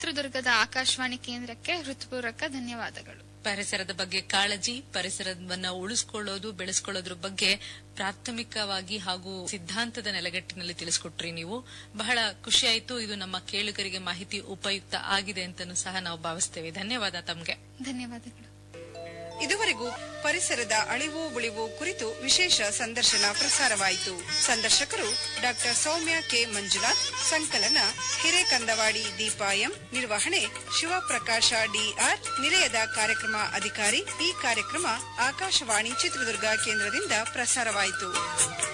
ಚಿತ್ರದುರ್ಗದ ಆಕಾಶವಾಣಿ ಕೇಂದ್ರಕ್ಕೆ ಹೃತ್ಪೂರ್ವಕ ಧನ್ಯವಾದಗಳು ಪರಿಸರದ ಬಗ್ಗೆ ಕಾಳಜಿ ಪರಿಸರವನ್ನ ಉಳಿಸ್ಕೊಳ್ಳೋದು ಬೆಳೆಸ್ಕೊಳ್ಳೋದ್ರ ಬಗ್ಗೆ ಪ್ರಾಥಮಿಕವಾಗಿ ಹಾಗೂ ಸಿದ್ಧಾಂತದ ನೆಲೆಗಟ್ಟಿನಲ್ಲಿ ತಿಳಿಸ್ಕೊಟ್ರಿ ನೀವು ಬಹಳ ಖುಷಿಯಾಯಿತು ಇದು ನಮ್ಮ ಕೇಳುಗರಿಗೆ ಮಾಹಿತಿ ಉಪಯುಕ್ತ ಆಗಿದೆ ಅಂತನೂ ಸಹ ನಾವು ಭಾವಿಸ್ತೇವೆ ಧನ್ಯವಾದ ತಮ್ಗೆ ಧನ್ಯವಾದಗಳು ಇದುವರೆಗೂ ಪರಿಸರದ ಅಳಿವು ಉಳಿವು ಕುರಿತು ವಿಶೇಷ ಸಂದರ್ಶನ ಪ್ರಸಾರವಾಯಿತು ಸಂದರ್ಶಕರು ಡಾಕ್ಟರ್ ಸೌಮ್ಯ ಕೆ ಮಂಜುನಾಥ್ ಸಂಕಲನ ಹಿರೇಕಂದವಾಡಿ ದೀಪಾ ಎಂ ನಿರ್ವಹಣೆ ಶಿವಪ್ರಕಾಶ ಡಿಆರ್ ನಿಲಯದ ಕಾರ್ಯಕ್ರಮ ಅಧಿಕಾರಿ ಈ ಕಾರ್ಯಕ್ರಮ ಆಕಾಶವಾಣಿ ಚಿತ್ರದುರ್ಗ ಕೇಂದ್ರದಿಂದ ಪ್ರಸಾರವಾಯಿತು